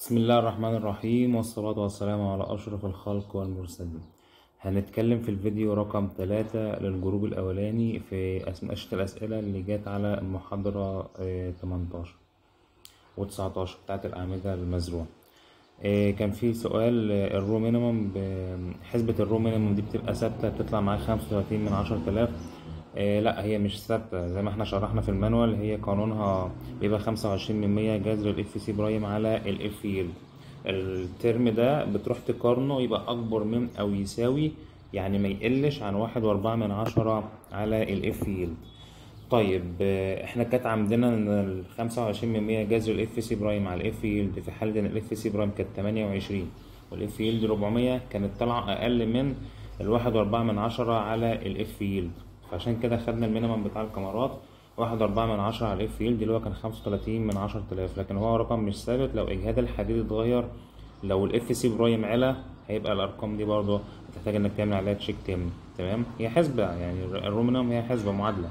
بسم الله الرحمن الرحيم والصلاة والسلام على أشرف الخلق والمرسلين هنتكلم في الفيديو رقم ثلاثة للجروب الأولاني في أسئلة الأسئلة اللي جات على المحاضرة آه، 18 و 19 بتاعت الأعمدة المزروعة آه، كان في سؤال آه، الرو مينيمم ب- حسبة الرو مينيمم دي بتبقى ثابتة بتطلع معاك خمسة وتلاتين من عشرة آلاف آه، لا هي مش ثابتة زي ما احنا شرحنا في المانوال هي قانونها بيبقى خمسة وعشرين من مية جذر الاف سي برايم على الاف يلد الترم ده بتروح تقارنه يبقى أكبر من أو يساوي يعني ما يقلش عن واحد وأربعة من عشرة على الاف يلد طيب آه، احنا كانت عندنا ان ال 25 من 100 جذر الاف سي برايم على الاف يلد في حاله ان الاف سي برايم كانت 28 والاف يلد 400 كانت طالعه اقل من الواحد واربعة من عشرة على الاف يلد فعشان كده خدنا المينيمم بتاع الكاميرات واحد واربعة من عشرة على الاف يلد اللي هو كان خمسة وتلاتين من عشرة آلاف لكن هو رقم مش ثابت لو اجهاد الحديد اتغير لو الاف سي برايم علا هيبقى الارقام دي برضه هتحتاج انك تعمل عليها تشيك تاني تمام هي حسبة يعني الرومينوم هي حسبة معادلة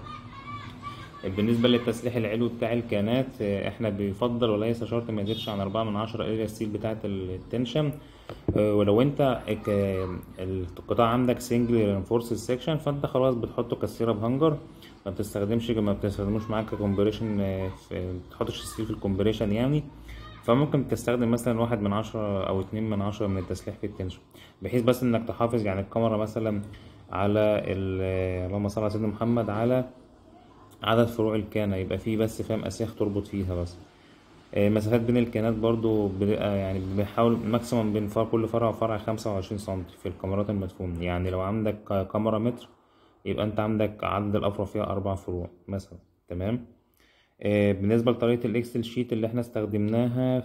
بالنسبة للتسليح العلوي بتاع الكانات آه، احنا بيفضل وليس شرط ما يزيدش عن أربعة من عشرة اريا ستيل بتاعة التنشن آه، ولو انت ك- القطاع عندك سنجل رينفورس سيكشن فانت خلاص بتحطه كسيرة بهانجر ما بتستخدمش ما بتستخدموش معاك كومبريشن ما بتحطش ستيل في الكومبريشن يعني فممكن تستخدم مثلا واحد من عشرة أو اتنين من عشرة من التسليح في التنشن بحيث بس إنك تحافظ يعني الكاميرا مثلا على ال- اللهم صل على سيدنا محمد على عدد فروع الكانة يبقى فيه بس فاهم أسياخ تربط فيها بس آه، مسافات بين الكانات برضو بنبقى يعني بنحاول ماكسيموم بين فرع كل فرع وفرع خمسة وعشرين سنتي في الكاميرات المدفونة يعني لو عندك كاميرا متر يبقى انت عندك عدد الأفرع فيها أربع فروع مثلا تمام آه، بالنسبة لطريقة الإكسل شيت اللي احنا استخدمناها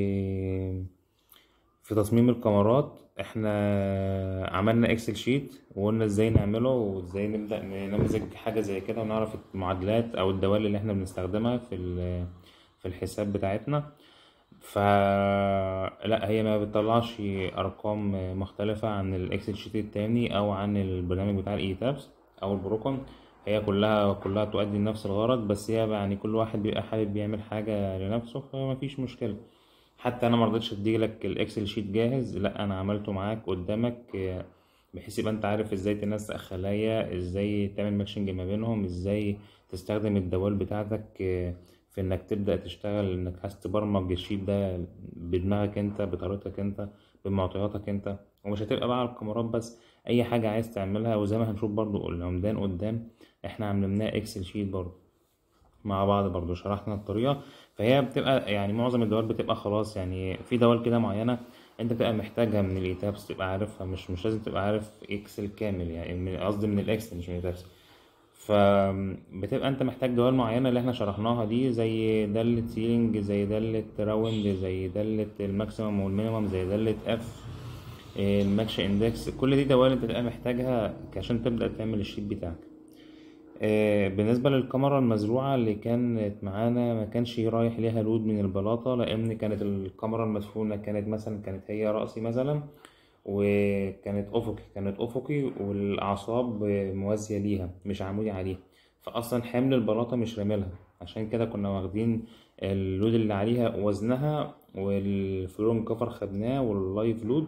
في في تصميم الكاميرات احنا عملنا اكسل شيت وقلنا ازاي نعمله وازاي نبدأ نمزج حاجة زي كده ونعرف المعادلات او الدوال اللي احنا بنستخدمها في ال- في الحساب بتاعتنا فلا هي ما بتطلعش ارقام مختلفة عن الاكسل شيت التاني او عن البرنامج بتاع الاي تابس او البروكون هي كلها كلها تؤدي لنفس الغرض بس هي يعني كل واحد بيبقى حابب يعمل حاجة لنفسه فمفيش مشكلة حتى انا مرضتش اديلك الاكسل شيت جاهز لا انا عملته معاك قدامك آه، بحيث يبقى انت عارف ازاي تنسق خلايا ازاي تعمل ماتشنج ما بينهم ازاي تستخدم الدوال بتاعتك آه، في انك تبدأ تشتغل انك عايز تبرمج الشيت ده بدماغك انت بطريقتك انت بمعطياتك انت ومش هتبقى بقى على الكاميرات بس اي حاجة عايز تعملها وزي ما هنشوف برضو العمدان قدام احنا عملناه اكسل شيت برضو مع بعض برضو شرحنا الطريقة فهي بتبقى يعني معظم الدول بتبقى خلاص يعني في دول كده معينة انت بتبقى محتاجها من الايتابس تبقى عارفها مش مش لازم تبقى عارف اكسل كامل يعني من- قصدي من الاكسل مش من الايتابس فبتبقى انت محتاج دوال معينة اللي احنا شرحناها دي زي دالة سيلينج زي دالة راوند زي دالة الماكسيمم والمينيمم زي دالة اف الماتش اندكس كل دي دوال انت بتبقى محتاجها عشان تبدأ تعمل الشيت بتاعك آه، بالنسبة للكاميرا المزروعة اللي كانت معانا ما كانش رايح ليها لود من البلاطة لأن كانت الكاميرا المدفونة كانت مثلا كانت هي رأسي مثلا وكانت أفقي كانت أفقي والأعصاب موازية ليها مش عمودي عليها فأصلا حمل البلاطة مش راملها عشان كده كنا واخدين اللود اللي عليها وزنها والفلورون كفر خدناه واللايف لود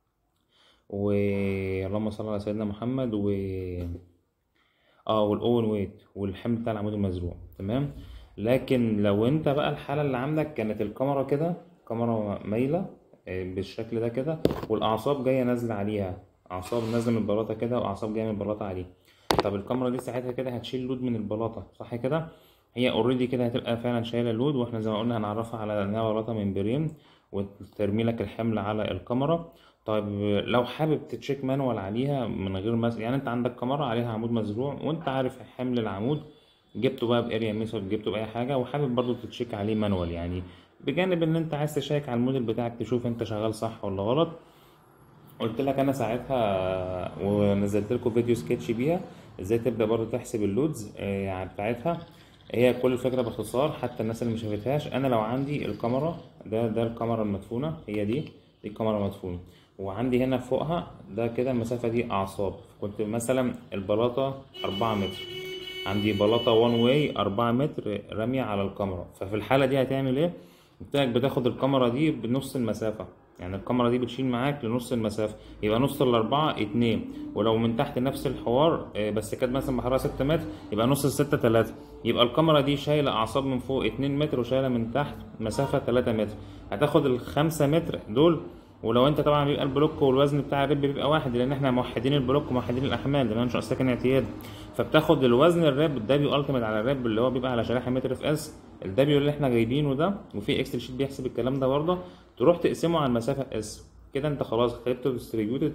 واللهم صل على سيدنا محمد و اه والاوفن ويت والحمل بتاع العمود المزروع تمام لكن لو انت بقى الحاله اللي عندك كانت الكاميرا كده كاميرا مايله آه، بالشكل ده كده والاعصاب جايه نازله عليها اعصاب نازله من البلاطه كده واعصاب جايه من البلاطه عليها طب الكاميرا دي ساعتها كده هتشيل لود من البلاطه صح كده هي اوريدي كده هتبقى فعلا شايله لود واحنا زي ما قلنا هنعرفها على انها بلاطه من بريم وترمي لك الحمل على الكاميرا طيب لو حابب تتشيك مانوال عليها من غير مثلا يعني انت عندك كاميرا عليها عمود مزروع وانت عارف حمل العمود جبته بقى باريا ميثود جبته باي حاجه وحابب برضو تتشيك عليه مانوال يعني بجانب ان انت عايز تشيك على الموديل بتاعك تشوف انت شغال صح ولا غلط قلت لك انا ساعتها ونزلت لكم فيديو سكتش بيها ازاي تبدا برضو تحسب اللودز آه، بتاعتها هي كل الفكره باختصار حتى الناس اللي ما شافتهاش انا لو عندي الكاميرا ده ده الكاميرا المدفونه هي دي دي الكاميرا المدفونه وعندي هنا فوقها ده كده المسافه دي اعصاب كنت مثلا البلاطه 4 متر عندي بلاطه وان واي 4 متر راميه على الكاميرا ففي الحاله دي هتعمل ايه قلت لك بتاخد الكاميرا دي بنص المسافة يعني الكاميرا دي بتشيل معاك لنص المسافة يبقى نص الأربعة اتنين ولو من تحت نفس الحوار آه، بس كانت مثلا بحرها ستة متر يبقى نص الستة تلاتة يبقى الكاميرا دي شايلة أعصاب من فوق اتنين متر وشايلة من تحت مسافة تلاتة متر هتاخد الخمسة متر دول ولو انت طبعا بيبقى البلوك والوزن بتاع الرب بيبقى واحد لان احنا موحدين البلوك وموحدين الاحمال لان انشاء ساكن اعتيادي فبتاخد الوزن الراب ده بيالتيميت على الراب اللي هو بيبقى على شريحه متر في اس الدبليو اللي احنا جايبينه ده وفي اكسل شيت بيحسب الكلام ده برضه تروح تقسمه على المسافه اس كده انت خلاص خدته ديستريبيوتد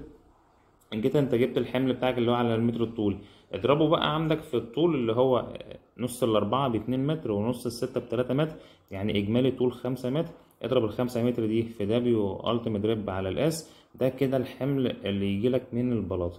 كده انت جبت الحمل بتاعك اللي هو على المتر الطولي اضربه بقى عندك في الطول اللي هو نص الأربعة باتنين متر ونص الستة بتلاتة متر يعني إجمالي طول خمسة متر اضرب الخمسة متر دي في دبليو ألتيميت ريب على الإس ده كده الحمل اللي يجيلك من البلاطة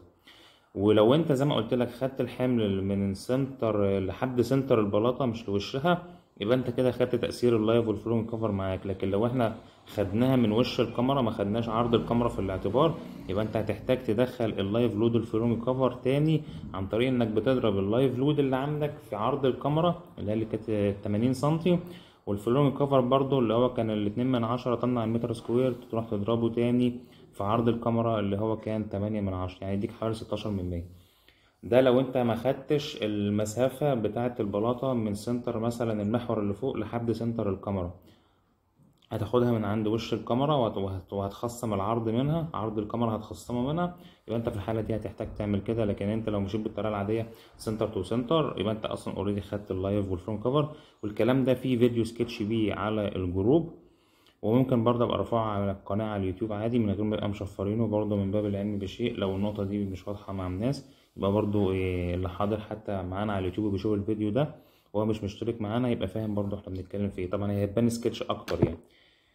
ولو انت زي ما قلت لك خدت الحمل من سنتر لحد سنتر البلاطة مش لوشها يبقى انت كده خدت تأثير اللايف والفلوم كفر معاك لكن لو احنا خدناها من وش الكاميرا ما خدناش عرض الكاميرا في الاعتبار يبقى انت هتحتاج تدخل اللايف لود والفلوم كفر تاني عن طريق انك بتضرب اللايف لود اللي عندك في عرض الكاميرا اللي هي اللي كانت 80 سنتي والفلوم كفر برضو اللي هو كان الاتنين من عشرة طن على المتر سكوير تروح تضربه تاني في عرض الكاميرا اللي هو كان تمانية من عشرة يعني يديك حوالي ستاشر من مية ده لو انت ما خدتش المسافة بتاعة البلاطة من سنتر مثلا المحور اللي فوق لحد سنتر الكاميرا هتاخدها من عند وش الكاميرا وهت- وهت- وهتخصم العرض منها عرض الكاميرا هتخصمه منها يبقى انت في الحالة دي هتحتاج تعمل كده لكن انت لو مشيت بالطريقة العادية سنتر تو سنتر يبقى انت اصلا اوريدي خدت اللايف والفرونت كفر والكلام ده فيه فيديو سكتش بيه على الجروب وممكن برضه ابقى ارفعه على القناة على اليوتيوب عادي من غير ما يبقى مشفرينه برضه من باب العلم بشيء لو النقطة دي مش واضحة مع الناس يبقى برضه إيه اللي حاضر حتى معانا على اليوتيوب وبيشوف الفيديو ده وهو مش مشترك معانا يبقى فاهم برضه احنا بنتكلم في ايه طبعا هي هتبان سكتش اكتر يعني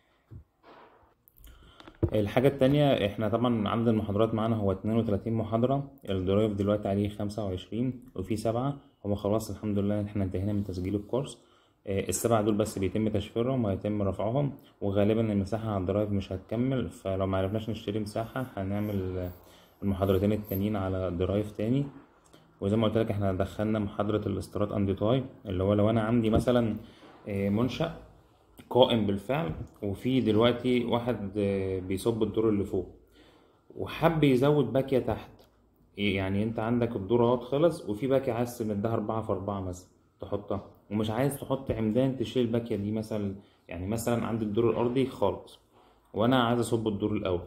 الحاجة التانية احنا طبعا عدد المحاضرات معانا هو 32 محاضرة الدرايف دلوقتي عليه 25 وفي سبعة هو خلاص الحمد لله احنا انتهينا من تسجيل الكورس آه، السبعة دول بس بيتم تشفيرهم وهيتم رفعهم وغالبا المساحة على الدرايف مش هتكمل فلو معرفناش نشتري مساحة هنعمل آه، المحاضرتين التانيين على درايف تاني وزي ما قلت لك احنا دخلنا محاضرة الاستيراد اند تاي اللي هو لو انا عندي مثلا آه، منشأ قائم بالفعل وفي دلوقتي واحد آه، بيصب الدور اللي فوق وحب يزود باكية تحت إيه يعني انت عندك الدور اهوت خلص وفي باكية عايز تمدها أربعة في أربعة مثلا تحطها ومش عايز تحط عمدان تشيل الباكية دي مثلا يعني مثلا عند الدور الأرضي خالص وأنا عايز أصب الدور الأول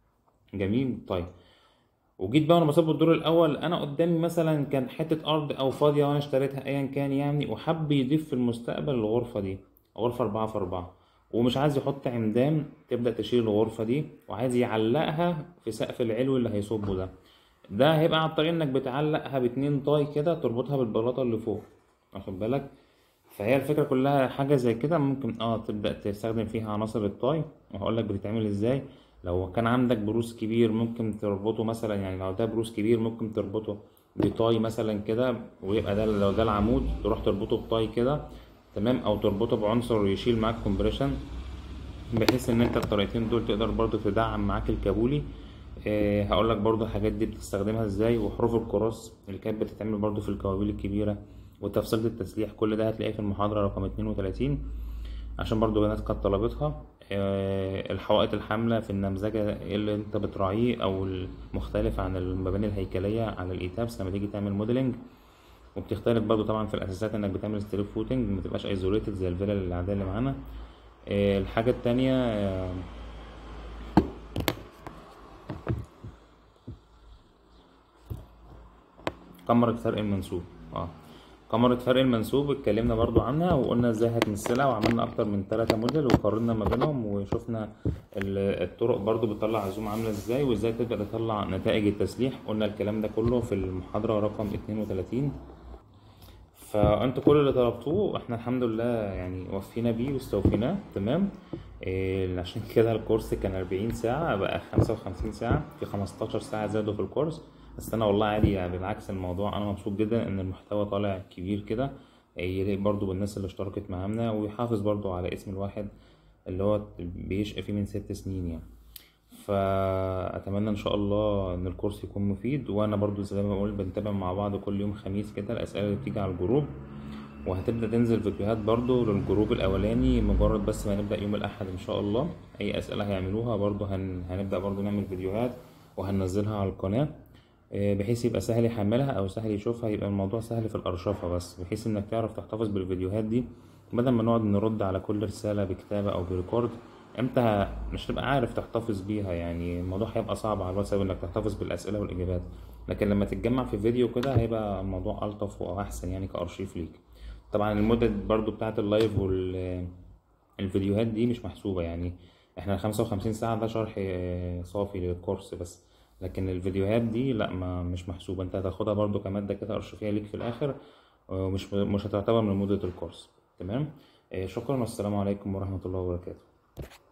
جميل طيب وجيت بقى وانا بصب الدور الاول انا قدامي مثلا كان حته ارض او فاضيه وانا اشتريتها ايا كان يعني وحب يضيف في المستقبل الغرفه دي غرفه أربعة في أربعة ومش عايز يحط عمدان تبدا تشيل الغرفه دي وعايز يعلقها في سقف العلوي اللي هيصبه ده ده هيبقى عن طريق انك بتعلقها باتنين طاي كده تربطها بالبلاطه اللي فوق واخد بالك فهي الفكره كلها حاجه زي كده ممكن اه تبدا تستخدم فيها عناصر الطاي وهقول لك بتتعمل ازاي لو كان عندك بروز كبير ممكن تربطه مثلا يعني لو ده بروز كبير ممكن تربطه بطاي مثلا كده ويبقى ده لو ده العمود تروح تربطه بطاي كده تمام او تربطه بعنصر يشيل معاك كومبريشن بحيث ان انت الطريقتين دول تقدر برضو تدعم معاك الكابولي أه هقول لك برضو الحاجات دي بتستخدمها ازاي وحروف الكروس اللي كانت بتتعمل برضو في الكوابيل الكبيرة وتفصيلة التسليح كل ده هتلاقيه في المحاضرة رقم 32 عشان برضو بنات كانت طلبتها أه الحوائط الحاملة في النمذجة إيه اللي انت بتراعيه او المختلف عن المباني الهيكلية على الايتابس لما تيجي تعمل موديلنج وبتختلف برضو طبعا في الاساسات انك بتعمل ستريب فوتنج متبقاش ايزوليتد زي الفيلا العادية اللي معانا أه الحاجة التانية أه كاميرا فرق المنسوب اه كاميرا فرق المنسوب اتكلمنا برضو عنها وقلنا ازاي هتمثلها وعملنا اكتر من ثلاثة موديل وقارنا ما بينهم وشفنا ال- الطرق برضو بتطلع زوم عاملة ازاي وازاي تقدر تطلع نتائج التسليح قلنا الكلام ده كله في المحاضرة رقم 32 فانتوا كل اللي طلبتوه احنا الحمد لله يعني وفينا بيه واستوفيناه تمام إيه عشان كده الكورس كان 40 ساعة بقى 55 ساعة في 15 ساعة زادوا في الكورس بس انا والله عادي يعني بالعكس الموضوع انا مبسوط جدا ان المحتوى طالع كبير كده إيه يليق برضو بالناس اللي اشتركت معانا ويحافظ برضو على اسم الواحد اللي هو بيشقى فيه من ست سنين يعني فاتمنى ان شاء الله ان الكورس يكون مفيد وانا برضو زي ما بقول بنتابع مع بعض كل يوم خميس كده الاسئله اللي بتيجي على الجروب وهتبدأ تنزل فيديوهات برضو للجروب الأولاني مجرد بس ما نبدأ يوم الأحد إن شاء الله أي أسئلة هيعملوها برضو هن... هنبدأ برضو نعمل فيديوهات وهننزلها على القناة آه، بحيث يبقى سهل يحملها أو سهل يشوفها يبقى الموضوع سهل في الأرشفة بس بحيث إنك تعرف تحتفظ بالفيديوهات دي بدل ما نقعد نرد على كل رسالة بكتابة أو بريكورد انت ه- مش تبقى عارف تحتفظ بيها يعني الموضوع هيبقى صعب على الواتساب انك تحتفظ بالاسئله والاجابات لكن لما تتجمع في فيديو كده هيبقى الموضوع الطف واحسن يعني كارشيف ليك طبعا المدة برضو بتاعت اللايف والفيديوهات دي مش محسوبة يعني احنا خمسة وخمسين ساعة ده شرح آه، صافي للكورس بس لكن الفيديوهات دي لا ما مش محسوبة انت هتاخدها برضو كمادة كده أرشيفية ليك في الآخر ومش مش هتعتبر من مدة الكورس تمام آه، شكرا والسلام عليكم ورحمة الله وبركاته